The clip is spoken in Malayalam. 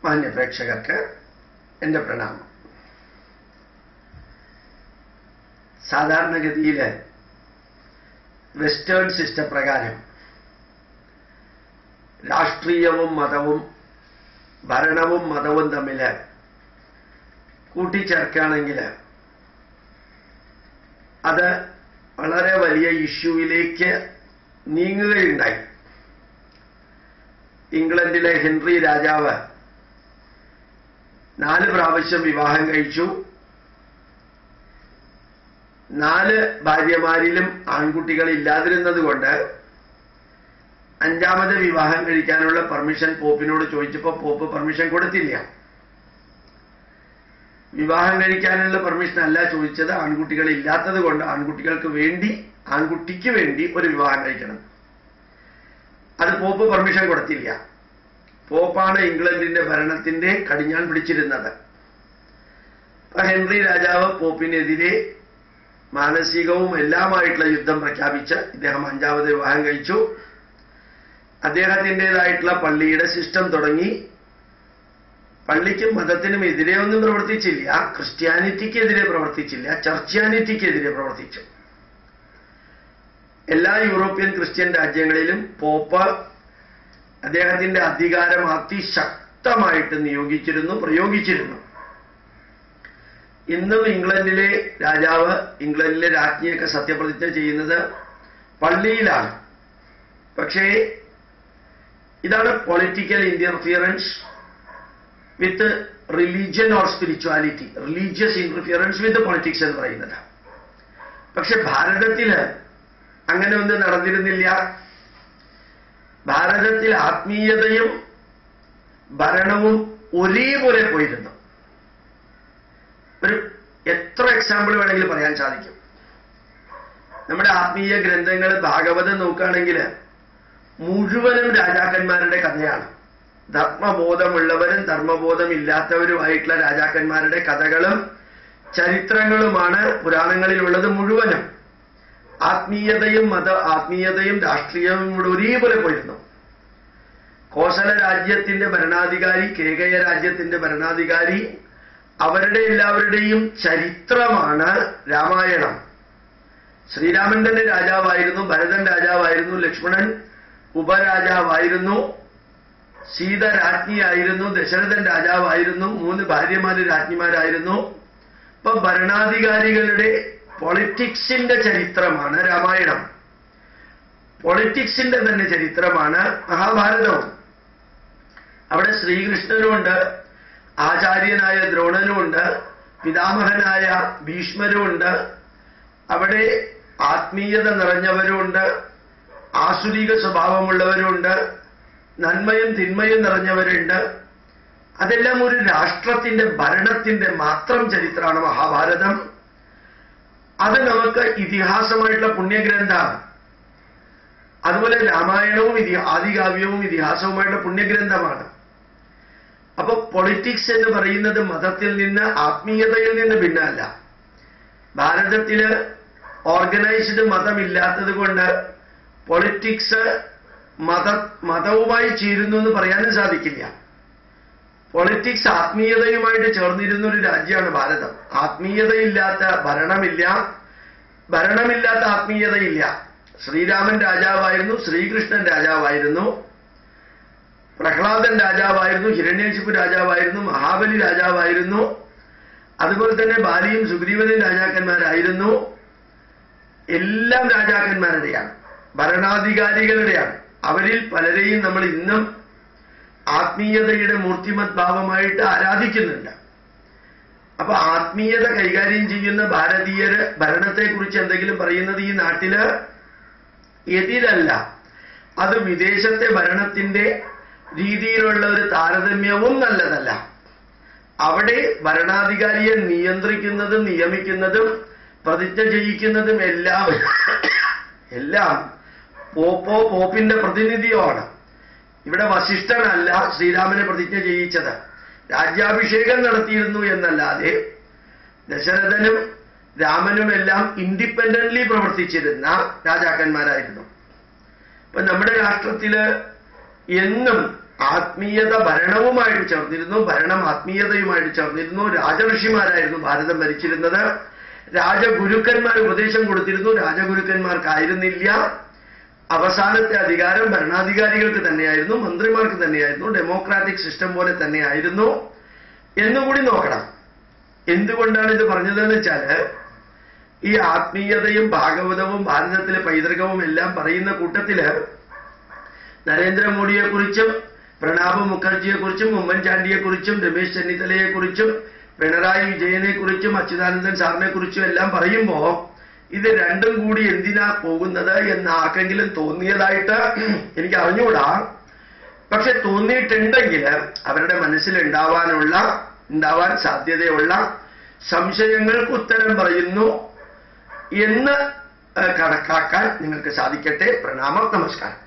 മാന്യ പ്രേക്ഷകർക്ക് എൻ്റെ പ്രണാമം സാധാരണഗതിയിൽ വെസ്റ്റേൺ സിസ്റ്റം പ്രകാരം രാഷ്ട്രീയവും മതവും ഭരണവും മതവും തമ്മിൽ കൂട്ടിച്ചേർക്കുകയാണെങ്കിൽ അത് വളരെ വലിയ ഇഷ്യൂവിലേക്ക് നീങ്ങുകയുണ്ടായി ഇംഗ്ലണ്ടിലെ ഹെൻറി രാജാവ് നാല് പ്രാവശ്യം വിവാഹം കഴിച്ചു നാല് ഭാര്യമാരിലും ആൺകുട്ടികൾ ഇല്ലാതിരുന്നത് കൊണ്ട് അഞ്ചാമത് വിവാഹം കഴിക്കാനുള്ള പെർമിഷൻ പോപ്പിനോട് ചോദിച്ചപ്പോൾ പോപ്പ് പെർമിഷൻ കൊടുത്തില്ല വിവാഹം കഴിക്കാനുള്ള പെർമിഷൻ അല്ല ചോദിച്ചത് ആൺകുട്ടികൾ ഇല്ലാത്തത് കൊണ്ട് ആൺകുട്ടികൾക്ക് വേണ്ടി ആൺകുട്ടിക്ക് വേണ്ടി ഒരു വിവാഹം കഴിക്കണം അത് പോപ്പ് പെർമിഷൻ കൊടുത്തില്ല പോപ്പാണ് ഇംഗ്ലണ്ടിന്റെ ഭരണത്തിന്റെ കടിഞ്ഞാൻ പിടിച്ചിരുന്നത് അപ്പൊ ഹെൻറി രാജാവ് പോപ്പിനെതിരെ മാനസികവും എല്ലാമായിട്ടുള്ള യുദ്ധം പ്രഖ്യാപിച്ച് ഇദ്ദേഹം അഞ്ചാമത് വിവാഹം കഴിച്ചു അദ്ദേഹത്തിൻ്റെതായിട്ടുള്ള പള്ളിയുടെ സിസ്റ്റം തുടങ്ങി പള്ളിക്കും മതത്തിനും എതിരെ ഒന്നും പ്രവർത്തിച്ചില്ല ക്രിസ്ത്യാനിറ്റിക്കെതിരെ പ്രവർത്തിച്ചില്ല ചർച്ച്യാനിറ്റിക്കെതിരെ പ്രവർത്തിച്ചു എല്ലാ യൂറോപ്യൻ ക്രിസ്ത്യൻ രാജ്യങ്ങളിലും പോപ്പ് അദ്ദേഹത്തിന്റെ അധികാരം അതിശക്തമായിട്ട് നിയോഗിച്ചിരുന്നു പ്രയോഗിച്ചിരുന്നു ഇന്നും ഇംഗ്ലണ്ടിലെ രാജാവ് ഇംഗ്ലണ്ടിലെ രാജ്ഞിയൊക്കെ സത്യപ്രതിജ്ഞ ചെയ്യുന്നത് പള്ളിയിലാണ് പക്ഷേ ഇതാണ് political interference with religion or spirituality religious interference with politics എന്ന് പറയുന്നത് പക്ഷെ ഭാരതത്തില് അങ്ങനെ ഒന്നും നടന്നിരുന്നില്ല ഭാരതത്തിൽ ആത്മീയതയും ഭരണവും ഒരേപോലെ പോയിരുന്നു ഒരു എത്ര എക്സാമ്പിൾ വേണമെങ്കിലും പറയാൻ സാധിക്കും നമ്മുടെ ആത്മീയ ഗ്രന്ഥങ്ങൾ ഭാഗവതം നോക്കുകയാണെങ്കിൽ മുഴുവനും രാജാക്കന്മാരുടെ കഥയാണ് ധർമ്മബോധമുള്ളവരും ധർമ്മബോധം ഇല്ലാത്തവരുമായിട്ടുള്ള രാജാക്കന്മാരുടെ കഥകളും ചരിത്രങ്ങളുമാണ് പുരാണങ്ങളിലുള്ളത് മുഴുവനും ആത്മീയതയും മത ആത്മീയതയും രാഷ്ട്രീയവും കൂടെ ഒരേപോലെ പോയിരുന്നു കോസല രാജ്യത്തിന്റെ ഭരണാധികാരി കേകയ രാജ്യത്തിന്റെ ഭരണാധികാരി അവരുടെ എല്ലാവരുടെയും ചരിത്രമാണ് രാമായണം ശ്രീരാമൻ തന്നെ രാജാവായിരുന്നു ഭരതൻ രാജാവായിരുന്നു ലക്ഷ്മണൻ ഉപരാജാവായിരുന്നു സീത രാജ്ഞിയായിരുന്നു ദശരഥൻ രാജാവായിരുന്നു മൂന്ന് ഭാര്യമാര് രാജ്ഞിമാരായിരുന്നു ഇപ്പൊ ഭരണാധികാരികളുടെ പൊളിറ്റിക്സിന്റെ ചരിത്രമാണ് രാമായണം പൊളിറ്റിക്സിന്റെ തന്നെ ചരിത്രമാണ് മഹാഭാരതവും അവിടെ ശ്രീകൃഷ്ണനുമുണ്ട് ആചാര്യനായ ദ്രോണനുമുണ്ട് പിതാമഹനായ ഭീഷ്മരുമുണ്ട് അവിടെ ആത്മീയത നിറഞ്ഞവരുമുണ്ട് ആസുരിക സ്വഭാവമുള്ളവരുണ്ട് നന്മയും തിന്മയും നിറഞ്ഞവരുണ്ട് അതെല്ലാം ഒരു രാഷ്ട്രത്തിന്റെ ഭരണത്തിന്റെ മാത്രം ചരിത്രമാണ് മഹാഭാരതം അത് നമുക്ക് ഇതിഹാസമായിട്ടുള്ള പുണ്യഗ്രന്ഥമാണ് അതുപോലെ രാമായണവും ഇതി ആദികാവ്യവും ഇതിഹാസവുമായിട്ടുള്ള പുണ്യഗ്രന്ഥമാണ് അപ്പൊ പൊളിറ്റിക്സ് എന്ന് പറയുന്നത് മതത്തിൽ നിന്ന് ആത്മീയതയിൽ നിന്ന് ഭിന്നമല്ല ഭാരതത്തില് ഓർഗനൈസ്ഡ് മതമില്ലാത്തത് കൊണ്ട് പൊളിറ്റിക്സ് മത മതവുമായി ചേരുന്നു എന്ന് പറയാനും സാധിക്കില്ല പൊളിറ്റിക്സ് ആത്മീയതയുമായിട്ട് ചേർന്നിരുന്ന ഒരു രാജ്യമാണ് ഭാരതം ആത്മീയതയില്ലാത്ത ഭരണമില്ല ഭരണമില്ലാത്ത ആത്മീയതയില്ല ശ്രീരാമൻ രാജാവായിരുന്നു ശ്രീകൃഷ്ണൻ രാജാവായിരുന്നു പ്രഹ്ലാദൻ രാജാവായിരുന്നു ഹിരണ്യശിപു രാജാവായിരുന്നു മഹാബലി രാജാവായിരുന്നു അതുപോലെ തന്നെ ബാലിയും സുഗ്രീവനും രാജാക്കന്മാരായിരുന്നു എല്ലാം രാജാക്കന്മാരുടെയാണ് ഭരണാധികാരികളുടെയാണ് അവരിൽ പലരെയും നമ്മൾ ഇന്നും ആത്മീയതയുടെ മൂർത്തിമത് ഭാവമായിട്ട് ആരാധിക്കുന്നുണ്ട് അപ്പൊ ആത്മീയത കൈകാര്യം ചെയ്യുന്ന ഭാരതീയര് ഭരണത്തെക്കുറിച്ച് എന്തെങ്കിലും പറയുന്നത് ഈ നാട്ടില് എതിരല്ല അത് വിദേശത്തെ ഭരണത്തിന്റെ രീതിയിലുള്ള ഒരു താരതമ്യവും നല്ലതല്ല അവിടെ ഭരണാധികാരിയെ നിയന്ത്രിക്കുന്നതും നിയമിക്കുന്നതും പ്രതിജ്ഞ ചെയ്യിക്കുന്നതും എല്ലാം എല്ലാം പോപ്പോ പോപ്പിന്റെ പ്രതിനിധിയോണ് ഇവിടെ വസിഷ്ഠനല്ല ശ്രീരാമനെ പ്രതിജ്ഞ ചെയ്യിച്ചത് രാജ്യാഭിഷേകം നടത്തിയിരുന്നു എന്നല്ലാതെ ദശരഥനും രാമനുമെല്ലാം ഇൻഡിപെൻഡന്റ്ലി പ്രവർത്തിച്ചിരുന്ന രാജാക്കന്മാരായിരുന്നു ഇപ്പൊ നമ്മുടെ രാഷ്ട്രത്തില് എന്നും ആത്മീയത ഭരണവുമായിട്ട് ചേർന്നിരുന്നു ഭരണം ആത്മീയതയുമായിട്ട് ചേർന്നിരുന്നു രാജഋഷിമാരായിരുന്നു ഭാരതം ഭരിച്ചിരുന്നത് രാജഗുരുക്കന്മാർ ഉപദേശം കൊടുത്തിരുന്നു രാജഗുരുക്കന്മാർക്കായിരുന്നില്ല അവസാനത്തെ അധികാരം ഭരണാധികാരികൾക്ക് തന്നെയായിരുന്നു മന്ത്രിമാർക്ക് തന്നെയായിരുന്നു ഡെമോക്രാറ്റിക് സിസ്റ്റം പോലെ തന്നെയായിരുന്നു എന്നുകൂടി നോക്കണം എന്തുകൊണ്ടാണ് ഇത് പറഞ്ഞതെന്ന് വെച്ചാല് ഈ ആത്മീയതയും ഭാഗവതവും ഭാരതത്തിലെ പൈതൃകവും എല്ലാം പറയുന്ന കൂട്ടത്തില് നരേന്ദ്രമോദിയെ കുറിച്ചും പ്രണാബ് മുഖർജിയെ കുറിച്ചും ഉമ്മൻചാണ്ടിയെ കുറിച്ചും രമേശ് ചെന്നിത്തലയെ കുറിച്ചും പിണറായി വിജയനെ കുറിച്ചും അച്യുതാനന്ദൻ സാറിനെ കുറിച്ചും എല്ലാം പറയുമ്പോ ഇത് രണ്ടും കൂടി എന്തിനാ പോകുന്നത് എന്ന് ആർക്കെങ്കിലും തോന്നിയതായിട്ട് എനിക്ക് അറിഞ്ഞുകൂടാ പക്ഷെ തോന്നിയിട്ടുണ്ടെങ്കിൽ അവരുടെ മനസ്സിൽ ഉണ്ടാവാനുള്ള ഉണ്ടാവാൻ സാധ്യതയുള്ള സംശയങ്ങൾക്ക് ഉത്തരം പറയുന്നു എന്ന് ഏഹ്, കണക്കാക്കാൻ നിങ്ങൾക്ക് സാധിക്കട്ടെ പ്രണാമം നമസ്കാരം